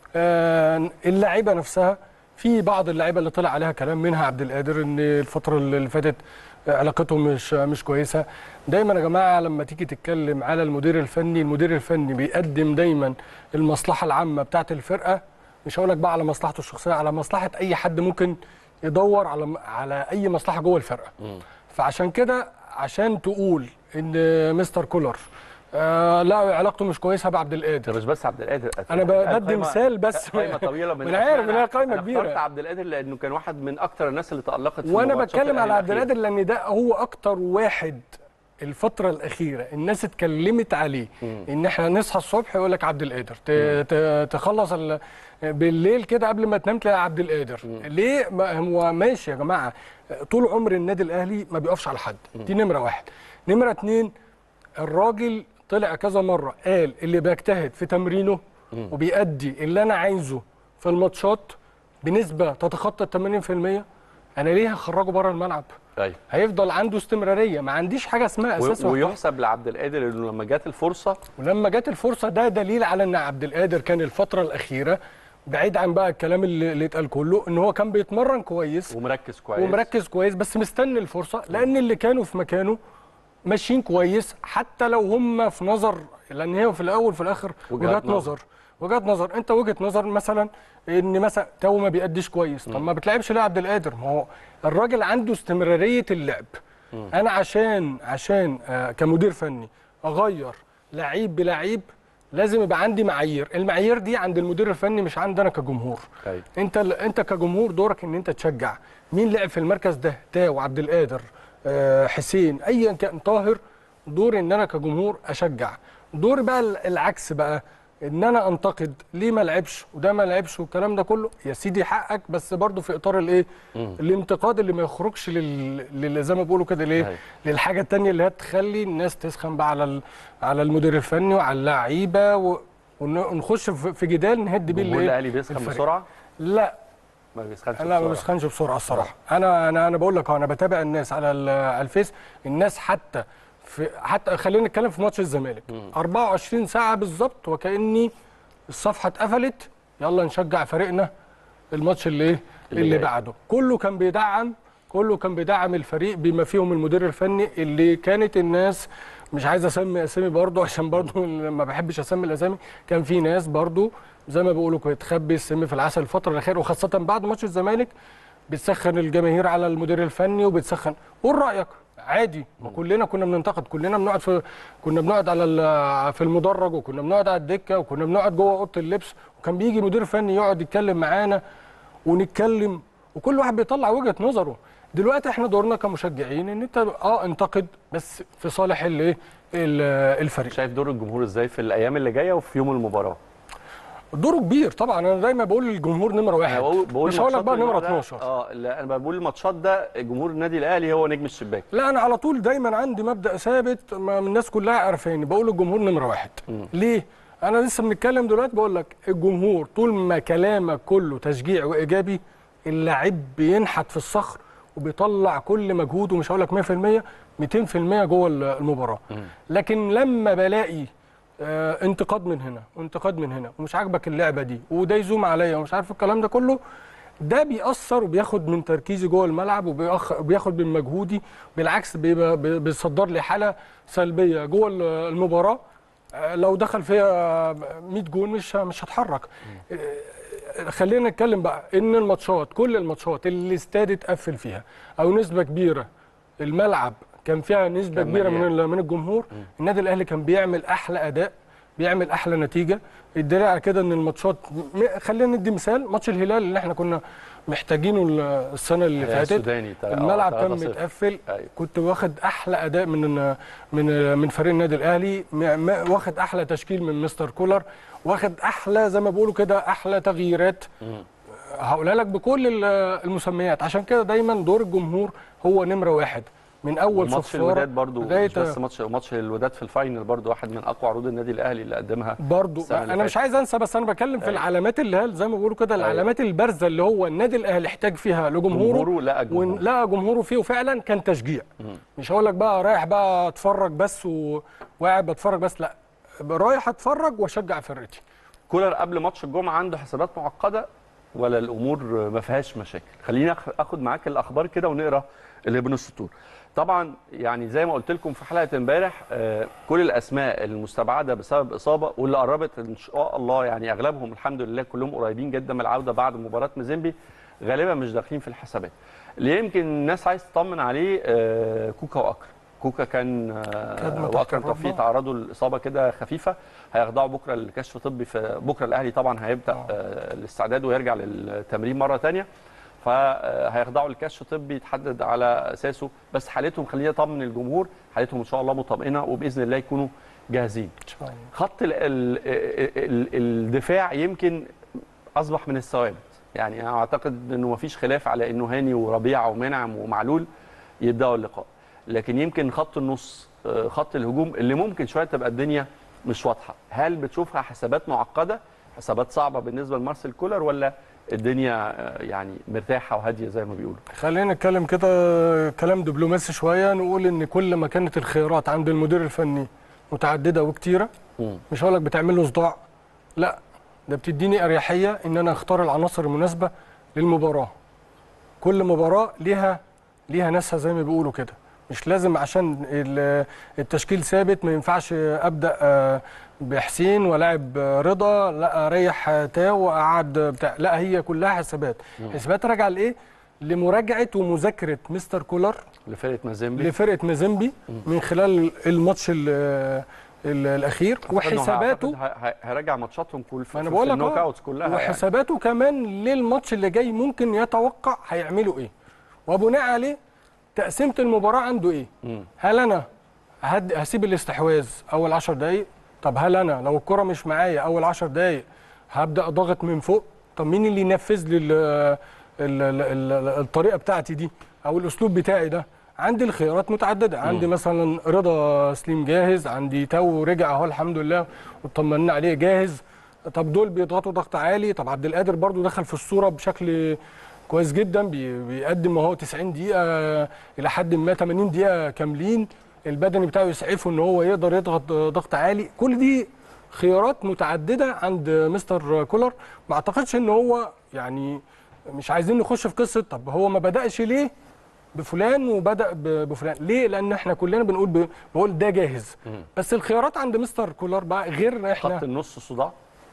اللعيبه نفسها في بعض اللعيبه اللي طلع عليها كلام منها عبد القادر ان الفتره اللي فاتت علاقتهم مش مش كويسه دايما يا جماعه لما تيجي تتكلم على المدير الفني المدير الفني بيقدم دايما المصلحه العامه بتاعه الفرقه مش هقول لك بقى على مصلحته الشخصيه على مصلحه اي حد ممكن يدور على على اي مصلحه جوه الفرقه فعشان كده عشان تقول ان مستر كولر آه لا علاقته مش كويسه بعبد القادر ده مش بس عبد القادر أنا بدي القايمة- مثال بس. قائمه طويله من ما أنا عارف الأسماء. إنها قايمة أنا كبيرة. اخترت عبد القادر لانه كان واحد من اكتر الناس اللي تالقت في وانا الماتشات بتكلم على الأهلي عبد الأخيرة. القادر لان ده هو اكتر واحد الفترة الأخيرة الناس اتكلمت عليه إن إحنا نصحى الصبح يقول لك عبد القادر ت- ت- تخلص ال- بالليل كده قبل ما تنام تلاقي عبد القادر ليه؟ ما هو ماشي يا جماعة طول عمر النادي الأهلي ما بيقفش على حد دي نمرة واحد نمرة اتنين الراجل طلع كذا مرة قال اللي بيجتهد في تمرينه وبيأدي اللي أنا عايزه في الماتشات بنسبة تتخطى ال 80% أنا ليه هخرجه بره الملعب؟ ايوه هيفضل عنده استمراريه ما عنديش حاجه اسمها اساس و- واحتراف. ويحسب لعبد القادر انه لما جت الفرصه ولما جت الفرصه ده دليل على ان عبد القادر كان الفتره الاخيره بعيد عن بقى الكلام اللي, اللي اتقال كله ان هو كان بيتمرن كويس ومركز كويس ومركز كويس بس مستني الفرصه لان اللي كانوا في مكانه ماشيين كويس حتى لو هم في نظر لان هي في الاول في الاخر وجهات وجهات نظر. نظر وجهات نظر انت وجهه نظر مثلا ان مثلا تو ما بيأديش كويس طب ما بتلعبش ليه عبد القادر ما هو الراجل عنده استمراريه اللعب انا عشان عشان آه كمدير فني اغير لعيب بلعيب لازم يبقى عندي معايير المعايير دي عند المدير الفني مش عندنا كجمهور أيوة. انت انت كجمهور دورك ان انت تشجع مين لعب في المركز ده تاو عبد القادر آه، حسين ايا كان طاهر دوري ان انا كجمهور اشجع دوري بقى ال- العكس بقى ان انا انتقد ليه ما لعبش وده ما لعبش والكلام ده كله يا سيدي حقك بس برضه في اطار الايه الانتقاد اللي ما يخرجش لل... لل... زي ما بيقولوا كده ليه أيوة. للحاجه التانية اللي هي تخلي الناس تسخن بقى على ال... على المدير الفني وعلى اللعيبه و... ون- ونخش في في جدال نهد بيه الجمهور الايه الاهلي بيسخن الفريق. بسرعه لا ما بيسخنش لا ما بسرعه بسخنش بسرعه الصراحه انا انا انا بقول لك أهو، انا بتابع الناس على ال- على الفيس الناس حتى في حتى خلينا نتكلم في ماتش الزمالك 24 ساعه بالظبط وكاني الصفحه اتقفلت يلا نشجع فريقنا الماتش اللي ايه اللي اللي, جاي. بعده كله كان بيدعم كله كان بيدعم الفريق بما فيهم المدير الفني اللي كانت الناس مش عايز اسمي اسامي برضه عشان برضه ما بحبش اسمي الاسامي كان في ناس برضه زي ما بيقولوا كده تخبي السم في العسل الفتره الاخيره وخاصه بعد ماتش الزمالك بتسخن الجماهير على المدير الفني وبتسخن قول رايك عادي ما كلنا كنا بننتقد كلنا بنقعد في كنا بنقعد على ال- في المدرج وكنا بنقعد على الدكه وكنا بنقعد جوه اوضه اللبس وكان بيجي مدير فني يقعد يتكلم معانا ونتكلم وكل واحد بيطلع وجهه نظره دلوقتي احنا دورنا كمشجعين ان انت اه انتقد بس في صالح الايه ال- الفريق شايف دور الجمهور ازاي في الايام اللي جايه وفي يوم المباراه دوره كبير طبعا انا دايما بقول للجمهور نمره واحد أنا بقول بقول مش هقول لك الماتشات بقى اللي نمره ده- 12 اه لا انا بقول الماتشات ده جمهور النادي الاهلي هو نجم الشباك لا انا على طول دايما عندي مبدا ثابت ما من الناس كلها عارفاني بقول الجمهور نمره واحد ليه انا لسه بنتكلم دلوقتي بقول لك الجمهور طول ما كلامك كله تشجيع وايجابي اللاعب بينحت في الصخر وبيطلع كل مجهوده مش هقول لك 100% 200% جوه المباراه لكن لما بلاقي آه انتقاد من هنا وانتقاد من هنا ومش عاجبك اللعبه دي وده يزوم عليا ومش عارف الكلام ده كله ده بيأثر وبياخد من تركيزي جوه الملعب وبيأخ- وبياخد من مجهودي بالعكس بيبقى بي- بيصدر لي حاله سلبيه جوه ال- المباراه آه، لو دخل فيها 100 جون مش مش هتحرك آه، خلينا نتكلم بقى ان الماتشات كل الماتشات اللي الاستاد اتقفل فيها او نسبه كبيره الملعب كان فيها نسبه كان كبيره من مليان. ال- من الجمهور النادي الاهلي كان بيعمل احلى اداء بيعمل احلى نتيجه الدليل على كده ان الماتشات م- خلينا ندي مثال ماتش الهلال اللي احنا كنا محتاجينه ال- السنه اللي الهلال فاتت السوداني تا- آه، الملعب كان 3-0. متقفل أيوة. كنت واخد احلى اداء من من من فريق النادي الاهلي م- م- واخد احلى تشكيل من مستر كولر واخد احلى زي ما بيقولوا كده احلى تغييرات هقولها لك بكل ال- المسميات عشان كده دايما دور الجمهور هو نمره واحد من اول ماتش صفاره الوداد برضو لغايه مش بس ماتش ماتش الوداد في الفاينل برضو واحد من اقوى عروض النادي الاهلي اللي قدمها برضو السنة اللي انا مش فاتت. عايز انسى بس انا بتكلم في أيوة. العلامات اللي هي زي ما بيقولوا كده أيوة. العلامات البارزه اللي هو النادي الاهلي احتاج فيها لجمهوره جمهوره لقى جمهور. ولقى جمهوره فيه وفعلا كان تشجيع مش هقول لك بقى رايح بقى اتفرج بس و- وقاعد بتفرج بس لا رايح اتفرج واشجع فرقتي كولر قبل ماتش الجمعه عنده حسابات معقده ولا الامور ما فيهاش مشاكل خلينا أخ- اخد معاك الاخبار كده ونقرا اللي بين السطور طبعا يعني زي ما قلت لكم في حلقه امبارح آه، كل الاسماء المستبعده بسبب اصابه واللي قربت ان شاء الله يعني اغلبهم الحمد لله كلهم قريبين جدا من العوده بعد مباراه مازيمبي غالبا مش داخلين في الحسابات اللي يمكن الناس عايز تطمن عليه آه، كوكا واكرم كوكا كان آه، كدمة تحت واكرم الركبة. توفيق تعرضوا لاصابه كده خفيفه هيخضعوا بكره لكشف طبي في بكره الاهلي طبعا هيبدا آه، الاستعداد ويرجع للتمرين مره ثانيه فهيخضعوا لكشف طبي يتحدد على اساسه بس حالتهم خلينا نطمن الجمهور حالتهم ان شاء الله مطمئنه وباذن الله يكونوا جاهزين ان شاء الله خط ال ال ال الدفاع يمكن اصبح من الثوابت يعني انا اعتقد انه مفيش خلاف على انه هاني وربيعه ومنعم ومعلول يبداوا اللقاء لكن يمكن خط النص آه، خط الهجوم اللي ممكن شويه تبقى الدنيا مش واضحه هل بتشوفها حسابات معقده حسابات صعبه بالنسبه لمارسيل كولر ولا الدنيا آه، يعني مرتاحه وهاديه زي ما بيقولوا خلينا نتكلم كده كلام دبلوماسي شويه نقول ان كل ما كانت الخيارات عند المدير الفني متعدده وكتيره مم. مش هقول لك بتعمل له صداع لا ده بتديني اريحيه ان انا اختار العناصر المناسبه للمباراه كل مباراه ليها ليها ناسها زي ما بيقولوا كده مش لازم عشان ال- التشكيل ثابت ما ينفعش ابدا آه، بحسين ولاعب آه، رضا لا اريح آه، تاو واقعد بتاع لا هي كلها حسابات حسابات راجعه لايه لمراجعه ومذاكره مستر كولر لفرقه مازيمبي لفرقه مازيمبي من خلال الماتش ال- ال- الاخير وحساباته أعتقد ه- ه- هيراجع ماتشاتهم كل في, ما أنا في بقول لك النوك أهو. اوتس كلها يعني. وحساباته كمان للماتش اللي جاي ممكن يتوقع هيعملوا ايه وبناء عليه تقسيمه المباراه عنده ايه مم. هل انا هد... هسيب الاستحواذ اول 10 دقائق طب هل انا لو الكره مش معايا اول 10 دقائق هبدا ضغط من فوق طب مين اللي ينفذ لي ال... ال... ال... ال... الطريقه بتاعتي دي او الاسلوب بتاعي ده عندي الخيارات متعدده عندي مثلا رضا سليم جاهز عندي تو رجع اهو الحمد لله واطمنا عليه جاهز طب دول بيضغطوا ضغط عالي طب عبد القادر برضو دخل في الصوره بشكل كويس جدا بي- بيقدم اهو 90 دقيقه الى حد ما 80 دقيقه كاملين البدني بتاعه يسعفه ان هو يقدر يضغط ضغط عالي كل دي خيارات متعدده عند مستر كولر ما اعتقدش ان هو يعني مش عايزين نخش في قصه طب هو ما بداش ليه بفلان وبدا ب- بفلان ليه لان احنا كلنا بنقول ب... بقول ده جاهز بس الخيارات عند مستر كولر بقى غير احنا خط النص صداع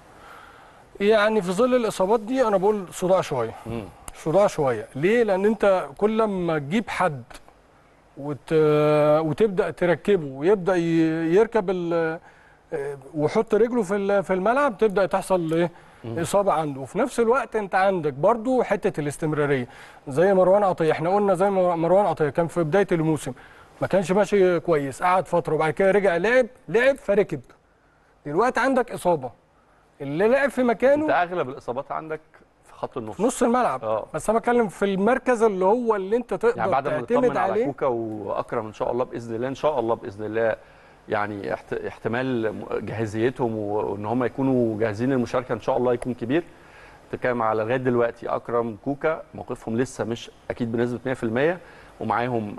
يعني في ظل الاصابات دي انا بقول صداع شويه مم. صداع شويه ليه لان انت كل ما تجيب حد وت... وتبدا تركبه ويبدا ي... يركب ال... ويحط رجله في ال- في الملعب تبدا تحصل ايه اصابه عنده وفي نفس الوقت انت عندك برضو حته الاستمراريه زي مروان عطيه احنا قلنا زي ما مروان عطيه كان في بدايه الموسم ما كانش ماشي كويس قعد فتره وبعد كده رجع لعب لعب فركب دلوقتي عندك اصابه اللي لعب في مكانه انت اغلب الاصابات عندك في خط النص نص الملعب اه. بس انا بتكلم في المركز اللي هو اللي انت تقدر يعني بعد ما تعتمد نطمن على عليه كوكا واكرم ان شاء الله باذن الله ان شاء الله باذن الله يعني احت- احتمال م- جاهزيتهم و- وان هم يكونوا جاهزين للمشاركه ان شاء الله يكون كبير تتكلم على لغايه دلوقتي اكرم كوكا موقفهم لسه مش اكيد بنسبه 100% ومعاهم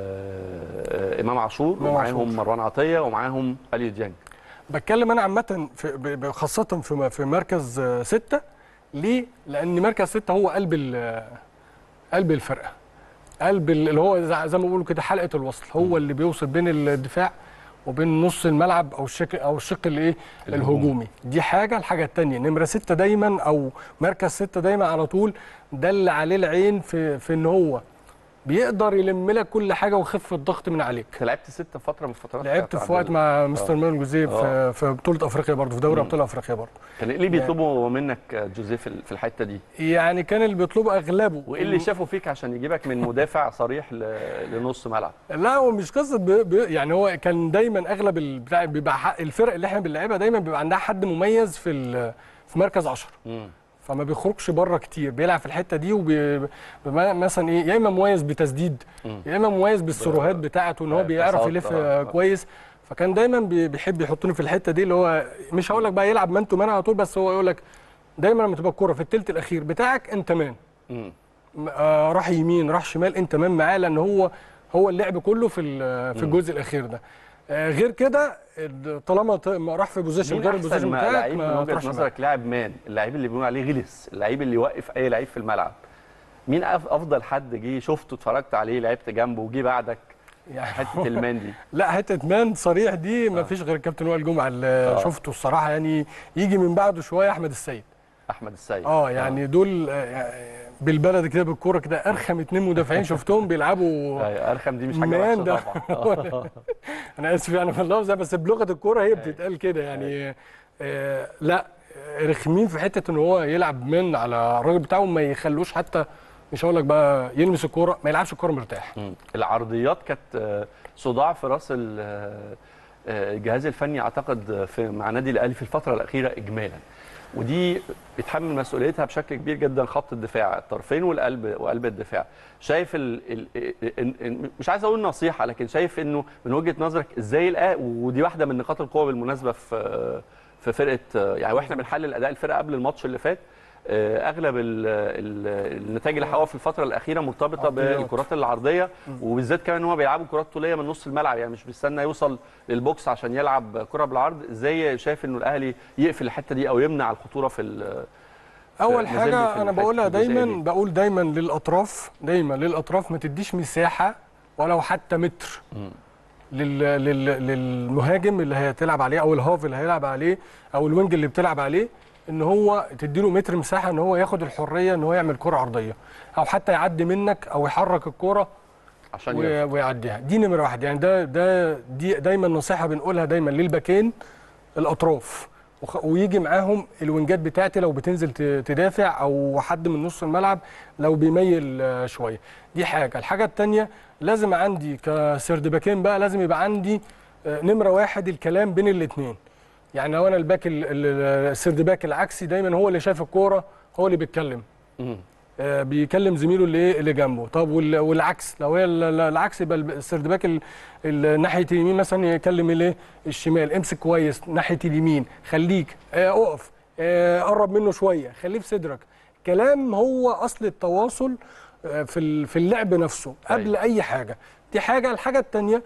آه، امام عاشور إمام عاشور. ومعاهم مروان عطيه ومعاهم اليو ديانج بتكلم انا عامه في ب- ب- خاصه في م- في مركز آه، ستة ليه لان مركز ستة هو قلب ال- قلب الفرقه قلب ال- اللي هو زي زي ما بيقولوا كده حلقه الوصل هو اللي بيوصل بين الدفاع وبين نص الملعب او الشق او الشق الايه الهجومي دي حاجه الحاجه الثانيه نمره ستة دايما او مركز ستة دايما على طول ده اللي عليه العين في في ان هو بيقدر يلم لك كل حاجه ويخف الضغط من عليك انت لعبت ست فتره من الفترات لعبت بتاعت في وقت عبد- مع مستر مانويل جوزيه آه. في, في بطوله افريقيا برضه في دوري ابطال افريقيا برضه كان ايه اللي بيطلبوا منك جوزيه في ال- في الحته دي يعني كان اللي بيطلبوا اغلبه وايه اللي شافه فيك عشان يجيبك من مدافع صريح ل- لنص ملعب لا هو مش قصه بي بي يعني هو كان دايما اغلب البتاع بيبقى حق- الفرق اللي احنا بنلعبها دايما بيبقى عندها حد مميز في ال- في مركز 10 مم. فما بيخرجش بره كتير بيلعب في الحته دي ومثلا ايه يا اما مميز بتسديد مم. يا اما مميز بالسيروهات بتاعته ان هو آه، بيعرف باصات، يلف آه، آه. كويس فكان دايما بي- بيحب يحطني في الحته دي اللي هو مش هقول لك بقى يلعب مان تو مان على طول بس هو يقول لك دايما لما تبقى الكوره في الثلث الاخير بتاعك انت مان مم. آه، راح يمين راح شمال انت مان معاه لان هو هو اللعب كله في ال- في الجزء الاخير ده آه، غير كده ال- طالما ط- ما راح في بوزيشن مين غير احسن البوزيشن ما بتاعك لعيب من ما وجهه تروحش معاه. نظرك لاعب مان اللعيب اللي بيقولوا عليه غلس اللعيب اللي يوقف اي لعيب في الملعب مين أف- افضل حد جه شفته اتفرجت عليه لعبت جنبه وجه بعدك يعني حته المان دي لا حته مان صريح دي ما فيش غير الكابتن وائل جمعه اللي شفته الصراحه يعني يجي من بعده شويه احمد السيد احمد السيد اه يعني دول آه، بالبلد كده بالكوره كده ارخم اتنين مدافعين شفتهم بيلعبوا آه. ارخم دي مش حاجه مان وحشه ده. طبعا انا اسف يعني في اللفظ ده بس بلغه الكوره هي بتتقال كده يعني آه لا آه، رخمين في حته ان هو يلعب من على الراجل بتاعه ما يخلوش حتى مش هقول لك بقى يلمس الكوره ما يلعبش الكوره مرتاح مم. العرضيات كانت آه، صداع في راس ال- آه، آه، الجهاز الفني اعتقد آه، في مع نادي الاهلي في الفتره الاخيره اجمالا ودي بيتحمل مسؤوليتها بشكل كبير جدا خط الدفاع الطرفين والقلب وقلب الدفاع شايف ال ال ال ال مش عايز اقول نصيحه لكن شايف انه من وجهه نظرك ازاي الأ ودي واحده من نقاط القوه بالمناسبه في في فرقه يعني واحنا بنحلل اداء الفرقه قبل الماتش اللي فات آه، اغلب ال ال النتائج اللي حققوها في الفتره الاخيره مرتبطه عرضيات. بالكرات العرضيه وبالذات كمان ان هو بيلعبوا كرات طوليه من نص الملعب يعني مش بيستنى يوصل للبوكس عشان يلعب كره بالعرض ازاي شايف انه الاهلي يقفل الحته دي او يمنع الخطوره في ال- اول نزل لي في حاجه انا الحتة بقولها الجزئية دايما دي. بقول دايما للاطراف دايما للاطراف ما تديش مساحه ولو حتى متر لل... لل... للمهاجم اللي هتلعب عليه او الهاف اللي هيلعب عليه او الوينج اللي بتلعب عليه ان هو تديله متر مساحه ان هو ياخد الحريه ان هو يعمل كره عرضيه او حتى يعدي منك او يحرك الكره عشان و- يرفع. ويعديها دي نمره واحد يعني ده ده دي دايما نصيحه بنقولها دايما للباكين الاطراف وخ- ويجي معاهم الوينجات بتاعتي لو بتنزل ت- تدافع او حد من نص الملعب لو بيميل آه، شويه دي حاجه الحاجه الثانيه لازم عندي كسرد باكين بقى لازم يبقى عندي آه، نمره واحد الكلام بين الاثنين يعني لو انا الباك ال- ال- السرد باك العكسي دايما هو اللي شايف الكوره هو اللي بيتكلم مم. آه، بيكلم زميله اللي ايه اللي جنبه طب وال- والعكس لو هي ال- ال- العكس يبقى الب- السردباك ال- ال- ناحيه اليمين مثلا يكلم الايه الشمال امسك كويس ناحيه اليمين خليك آه، اقف آه، قرب منه شويه خليه في صدرك كلام هو اصل التواصل آه، في ال- في اللعب نفسه قبل أيوة. اي حاجه دي حاجه الحاجه الثانيه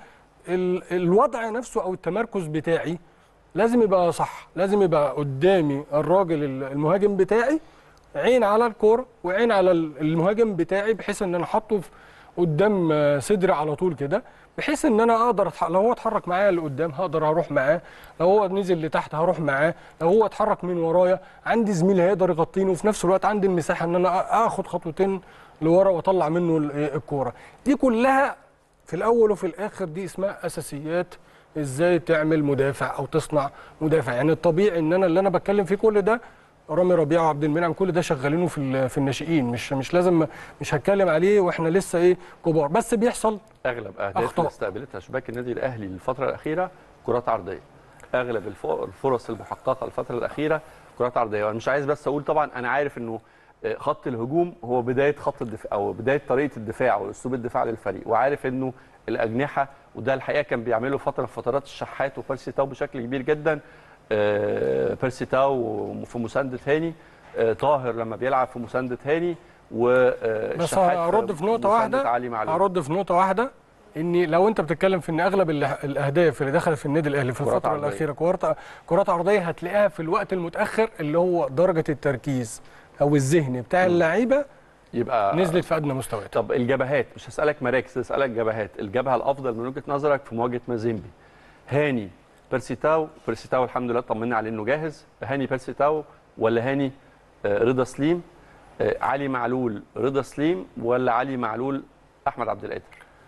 الوضع نفسه او التمركز بتاعي لازم يبقى صح لازم يبقى قدامي الراجل ال- المهاجم بتاعي عين على الكوره وعين على ال- المهاجم بتاعي بحيث ان انا احطه في قدام آه، صدري على طول كده بحيث ان انا اقدر أتح- لو هو اتحرك معايا لقدام هقدر اروح معاه لو هو نزل لتحت هروح معاه لو هو اتحرك من ورايا عندي زميل هيقدر يغطيني وفي نفس الوقت عندي المساحه ان انا آ- اخد خطوتين لورا واطلع منه ال- آه، الكوره دي كلها في الاول وفي الاخر دي اسمها اساسيات ازاي تعمل مدافع او تصنع مدافع يعني الطبيعي ان انا اللي انا بتكلم فيه كل ده رامي ربيعه وعبد المنعم كل ده شغالينه في ال- في الناشئين مش مش لازم مش هتكلم عليه واحنا لسه ايه كبار بس بيحصل اغلب اهداف أخطاء. اللي استقبلتها شباك النادي الاهلي الفتره الاخيره كرات عرضيه اغلب الف- الفرص المحققه الفتره الاخيره كرات عرضيه وانا مش عايز بس اقول طبعا انا عارف انه آه، خط الهجوم هو بدايه خط الدفاع او بدايه طريقه الدفاع واسلوب الدفاع للفريق وعارف انه الاجنحه وده الحقيقه كان بيعمله فتره من فترات الشحات وبيرسي تاو بشكل كبير جدا آه، بيرسي تاو في مسانده هاني آه، طاهر لما بيلعب في مسانده هاني بس والشحات هرد في نقطه واحده علي معلول هرد في نقطه واحده ان لو انت بتتكلم في ان اغلب ال- الاهداف اللي دخلت في النادي الاهلي في كرات الفتره عرضية. الاخيره كرات كرات عرضيه هتلاقيها في الوقت المتاخر اللي هو درجه التركيز او الذهني بتاع اللعيبه يبقى نزلت في ادنى مستوياتها طب الجبهات مش هسألك مراكز هسألك جبهات الجبهه الأفضل من وجهة نظرك في مواجهة مازيمبي هاني بيرسيتاو بيرسيتاو الحمد لله طمنا عليه انه جاهز هاني بيرسيتاو ولا هاني آه، رضا سليم آه، علي معلول رضا سليم ولا علي معلول احمد عبد القادر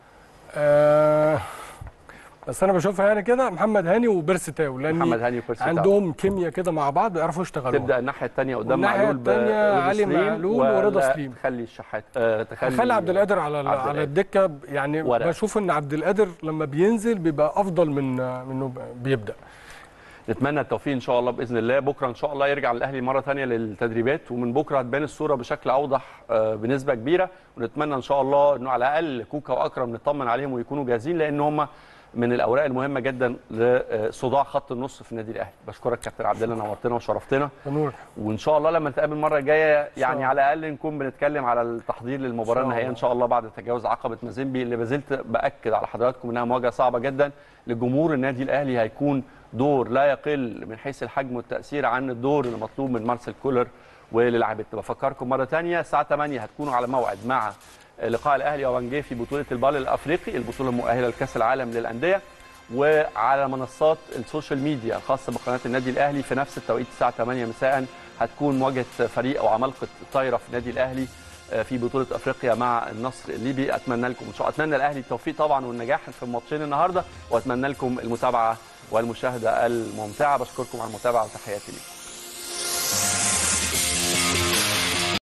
آه بس انا بشوفها يعني كده محمد هاني وبيرسي تاو لان محمد هاني وبيرسيتاو عندهم كيمياء كده مع بعض بيعرفوا يشتغلوا تبدا الناحيه الثانيه قدام والناحية معلول التانية برضا علي سليم معلول ولا ورضا سليم. تخلي الشحات آه تخلي خلي عبد القادر على عبد على القادر. الدكه ب- يعني ورقة. بشوف ان عبد القادر لما بينزل بيبقى افضل من منه ب- بيبدا نتمنى التوفيق ان شاء الله باذن الله بكره ان شاء الله يرجع الاهلي مره ثانيه للتدريبات ومن بكره هتبان الصوره بشكل اوضح آه، بنسبه كبيره ونتمنى ان شاء الله انه على الاقل كوكا واكرم نطمن عليهم ويكونوا جاهزين لان هم من الاوراق المهمه جدا لصداع خط النص في النادي الاهلي بشكرك كابتن عبد الله نورتنا وشرفتنا نور وان شاء الله لما نتقابل المره الجايه يعني الله. على الاقل نكون بنتكلم على التحضير للمباراه إن شاء النهائيه ان الله. شاء الله بعد تجاوز عقبه مازيمبي اللي ما زلت باكد على حضراتكم انها مواجهه صعبه جدا لجمهور النادي الاهلي هيكون دور لا يقل من حيث الحجم والتاثير عن الدور اللي مطلوب من مارسيل كولر وللاعبته بفكركم مره ثانيه الساعه 8 هتكونوا على موعد مع لقاء الاهلي وبنجيه في بطوله البال الافريقي البطوله المؤهله لكاس العالم للانديه وعلى منصات السوشيال ميديا الخاصه بقناه النادي الاهلي في نفس التوقيت الساعه 8 مساء هتكون مواجهه فريق او عمالقه طايره في النادي الاهلي آه، في بطوله افريقيا مع النصر الليبي اتمنى لكم ان شاء الله اتمنى الاهلي التوفيق طبعا والنجاح في الماتشين النهارده واتمنى لكم المتابعه والمشاهده الممتعه بشكركم على المتابعه وتحياتي لكم